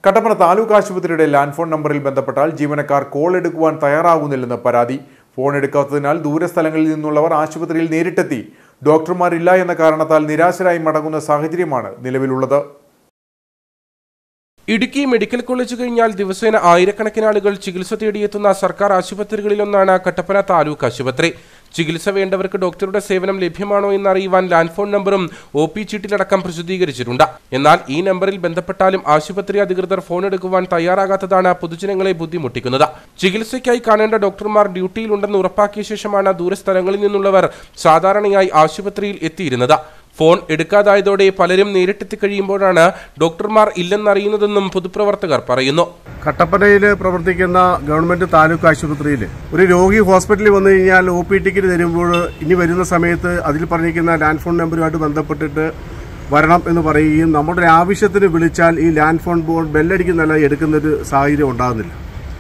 കട്ടപ്പന താലൂക്ക് ആശുപത്രിയുടെ land phone നമ്പറിൽ ബന്ധപ്പെട്ടാൽ ജീവനക്കാർ കോൾ എടുക്കുവാൻ തയ്യാറാകുന്നില്ലെന്ന് പരാതി ഫോൺ എടുക്കാത്തതിനാൽ ദൂരസ്ഥലങ്ങളിൽ നിന്നുള്ളവർ ആശുപത്രിയിൽ നേരിട്ടെത്തി ഡോക്ടർമാരില്ല എന്ന കാരണത്താൽ നിരാശരായി മടങ്ങുന്ന സാഹചര്യമാണ് നിലവിലുള്ളത് ഇടുക്കി മെഡിക്കൽ കോളേജ് കഴിഞ്ഞാൽ ദിവസേന ആയിരക്കണക്കിന് ആളുകൾ ചികിത്സ തേടിയെത്തുന്ന സർക്കാർ ആശുപത്രികളിലൊന്നാണ് കട്ടപ്പന താലൂക്ക് ആശുപത്രി ചികിത്സ വേണ്ടവർക്ക് ഡോക്ടറുടെ സേവനം ലഭ്യമാണോ എന്നറിയുവാൻ ലാൻഡ് ഫോൺ നമ്പറും ഒ പി ചീട്ടിലടക്കം പ്രസിദ്ധീകരിച്ചിട്ടുണ്ട് എന്നാൽ ഈ നമ്പറിൽ ബന്ധപ്പെട്ടാലും ആശുപത്രി അധികൃതർ ഫോൺ എടുക്കുവാൻ തയ്യാറാകാത്തതാണ് പൊതുജനങ്ങളെ ബുദ്ധിമുട്ടിക്കുന്നത് ചികിത്സയ്ക്കായി കാണേണ്ട ഡോക്ടർമാർ ഡ്യൂട്ടിയിലുണ്ടെന്ന് ഉറപ്പാക്കിയ ശേഷമാണ് ദൂരസ്ഥലങ്ങളിൽ നിന്നുള്ളവർ സാധാരണയായി ആശുപത്രിയിൽ എത്തിയിരുന്നത് ഫോൺ എടുക്കാതായതോടെ പലരും നേരിട്ടെത്തി കഴിയുമ്പോഴാണ് ഡോക്ടർമാർ ഇല്ലെന്നറിയുന്നതെന്നും പൊതുപ്രവർത്തകർ പറയുന്നു കട്ടപ്പനയിൽ പ്രവർത്തിക്കുന്ന ഗവൺമെന്റ് താലൂക്ക് ആശുപത്രിയിൽ ഒരു രോഗി ഹോസ്പിറ്റലിൽ വന്നു കഴിഞ്ഞാൽ ഒ പി ടിക്കറ്റ് തരുമ്പോൾ ഇനി വരുന്ന സമയത്ത് അതിൽ പറഞ്ഞിരിക്കുന്ന ലാൻഡ് ഫോൺ നമ്പറുമായിട്ട് ബന്ധപ്പെട്ടിട്ട് വരണം എന്ന് പറയുകയും നമ്മുടെ ഒരു ആവശ്യത്തിന് വിളിച്ചാൽ ഈ ലാൻഡ് ഫോൺ ബോർഡ് ബെല്ലടിക്കുന്നല്ല എടുക്കുന്നൊരു സാഹചര്യം ഉണ്ടാകുന്നില്ല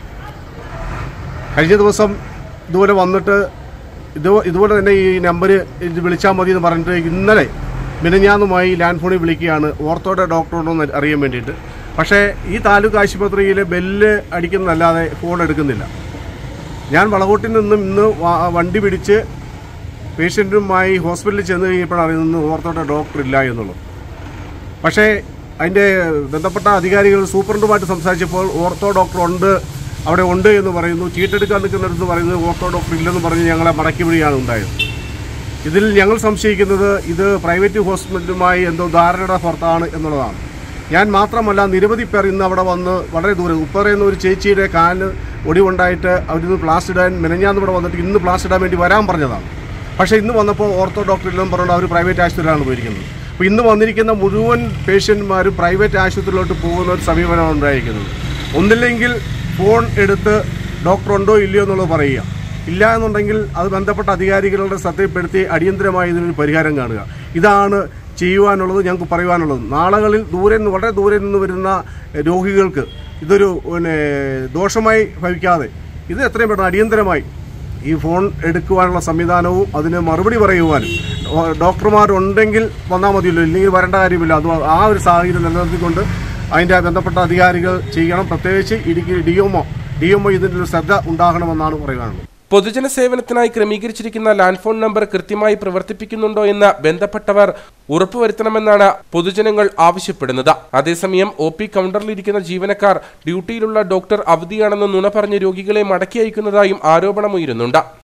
കഴിഞ്ഞ ദിവസം ഇതുപോലെ വന്നിട്ട് ഇത് ഇതുപോലെ തന്നെ ഈ നമ്പർ ഇത് വിളിച്ചാൽ മതി എന്ന് പറഞ്ഞിട്ട് ഇന്നലെ മിനഞ്ഞാന്നുമായി ലാൻഡ് ഫോണിൽ വിളിക്കുകയാണ് ഓർത്തോയുടെ ഡോക്ടറുണ്ടോ എന്ന് അറിയാൻ വേണ്ടിയിട്ട് പക്ഷേ ഈ താലൂക്ക് ആശുപത്രിയിൽ ബെല്ല് അടിക്കുന്നതല്ലാതെ ഫോൺ എടുക്കുന്നില്ല ഞാൻ വളകോട്ടിൽ നിന്നും ഇന്ന് വ- വണ്ടി പിടിച്ച് പേഷ്യൻറ്റുമായി ഹോസ്പിറ്റലിൽ ചെന്ന് കഴിഞ്ഞപ്പോഴാണ് അറിയുന്നത് ഓർത്തോയുടെ ഡോക്ടർ ഇല്ല എന്നുള്ളത് പക്ഷേ അതിൻ്റെ ബന്ധപ്പെട്ട അധികാരികൾ സൂപ്രണ്ടുമായിട്ട് സംസാരിച്ചപ്പോൾ ഓർത്തോ ഡോക്ടർ ഉണ്ട് അവിടെ ഉണ്ട് എന്ന് പറയുന്നു ചീട്ടെടുക്കാൻ നിൽക്കുന്നിടത്ത് പറയുന്നത് ഓർത്തോ ഡോക്ടർ ഇല്ലെന്ന് പറഞ്ഞ് ഞങ്ങളെ മടക്കി വിടുകയാണ് ഉണ്ടായത് ഇതിൽ ഞങ്ങൾ സംശയിക്കുന്നത് ഇത് പ്രൈവറ്റ് ഹോസ്പിറ്റലുമായി എന്തോ ധാരണയുടെ പുറത്താണ് എന്നുള്ളതാണ് ഞാൻ മാത്രമല്ല നിരവധി പേർ ഇന്ന് അവിടെ വന്ന് വളരെ ദൂരം ഉപ്പറയുന്ന ഒരു ചേച്ചിയുടെ കാലിന് ഒടിവുണ്ടായിട്ട് അവരിന്ന് പ്ലാസ്റ്റർ ഇടാൻ മെനഞ്ഞാന്ന് ഇവിടെ വന്നിട്ട് ഇന്ന് പ്ലാസ്റ്റർ ഇടാൻ വേണ്ടി വരാൻ പറഞ്ഞതാണ് പക്ഷേ ഇന്ന് വന്നപ്പോൾ ഓർത്തോ ഡോക്ടർ ഇല്ലെന്ന് പറഞ്ഞുകൊണ്ട് അവർ പ്രൈവറ്റ് ആശുപത്രിയിലാണ് പോയിരിക്കുന്നത് അപ്പോൾ ഇന്ന് വന്നിരിക്കുന്ന മുഴുവൻ പേഷ്യന്റുമാരും പ്രൈവറ്റ് ആശുപത്രിയിലോട്ട് പോകുന്ന ഒരു സമീപനമാണ് ഉണ്ടായിരിക്കുന്നത് ഒന്നില്ലെങ്കിൽ ഫോൺ എടുത്ത് ഡോക്ടർ ഉണ്ടോ ഇല്ലയോ എന്നുള്ളത് പറയുക ഇല്ല എന്നുണ്ടെങ്കിൽ അത് ബന്ധപ്പെട്ട അധികാരികളുടെ ശ്രദ്ധയിൽപ്പെടുത്തി അടിയന്തരമായി ഇതിനൊരു പരിഹാരം കാണുക ഇതാണ് ചെയ്യുവാനുള്ളത് ഞങ്ങൾക്ക് പറയുവാനുള്ളത് നാളുകളിൽ ദൂരെ നിന്ന് വളരെ ദൂരെ നിന്ന് വരുന്ന രോഗികൾക്ക് ഇതൊരു പിന്നെ ദോഷമായി ഭവിക്കാതെ ഇത് എത്രയും പെട്ടെന്ന് അടിയന്തരമായി ഈ ഫോൺ എടുക്കുവാനുള്ള സംവിധാനവും അതിന് മറുപടി പറയുവാനും ഡോ- ഡോക്ടർമാരുണ്ടെങ്കിൽ വന്നാൽ മതിയല്ലോ ഇല്ലെങ്കിൽ വരേണ്ട കാര്യമില്ല അത് ആ ഒരു സാഹചര്യം നിലനിർത്തിക്കൊണ്ട് അതിൻ്റെ ബന്ധപ്പെട്ട അധികാരികൾ ചെയ്യണം പ്രത്യേകിച്ച് Idukki D MO D MO ഇതിൻ്റെ ഒരു ശ്രദ്ധ ഉണ്ടാകണമെന്നാണ് പറയാനുള്ളത് പൊതുജന സേവനത്തിനായി ക്രമീകരിച്ചിരിക്കുന്ന ലാൻഡ് ഫോൺ നമ്പർ കൃത്യമായി പ്രവർത്തിപ്പിക്കുന്നുണ്ടോ എന്ന് ബന്ധപ്പെട്ടവർ ഉറപ്പുവരുത്തണമെന്നാണ് പൊതുജനങ്ങൾ ആവശ്യപ്പെടുന്നത് അതേസമയം ഒ പി കൗണ്ടറിലിരിക്കുന്ന ജീവനക്കാർ ഡ്യൂട്ടിയിലുള്ള ഡോക്ടർ അവധിയാണെന്ന് നുണ പറഞ്ഞ് രോഗികളെ മടക്കി അയക്കുന്നതായും ആരോപണമുയരുന്നുണ്ട്